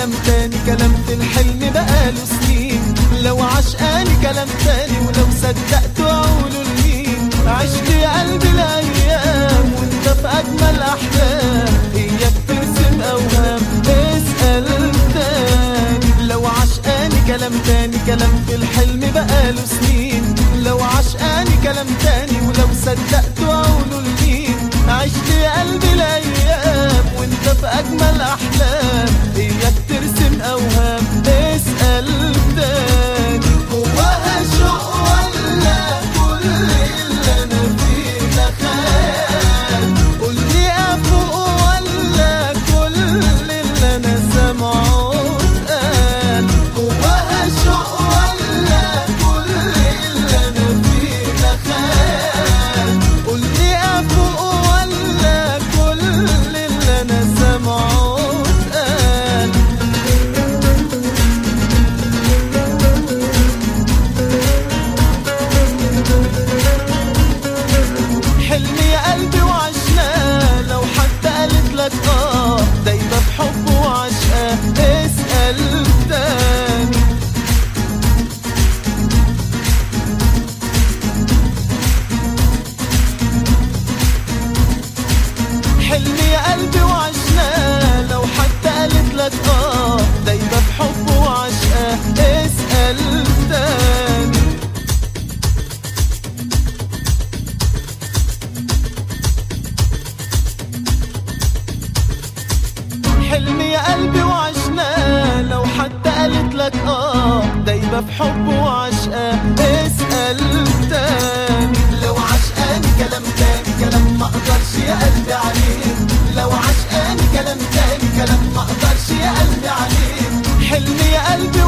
كلام تاني كلام في الحلم بقاله سنين لو عشقاني كلام تاني ولو صدقت اقوله لمين عشت يا قلبي الايام وانت في اجمل احلام اياك ترسم اوهام اسال تاني لو عشقاني كلام تاني كلام في الحلم بقاله سنين لو عشقاني كلام تاني ولو صدقت اقوله لمين عشت يا قلبي الايام وانت في اجمل احلام اياك ترسم اوهام اسال تاني هو شوق ولا كل اللي انا فيه ده خيال قول لي افوق ولا كل اللي انا سامعه اتقال هو شوق ولا كل اللي انا فيه ده خيال قول لي افوق ولا كل اللي انا سامعه اتقال حلم يا قلبي وعشناه لو حتى قالت لك اه دايما بحبه وعشقاه اسأل تاني حلم يا قلبي وعشناه لو حتى قالت لك اه دايما بحبه وعشقاه اسأل تاني حلم يا قلبي وعشناه لو حتى قالت لك اه دايما بحبه وعشقاه اسأل تاني لو عشقاني كلام تاني كلام ما اقدرش يا قلبي عليه لو عشقاني كلام تاني كلام ما اقدرش يا قلبي عليه حلم يا قلبي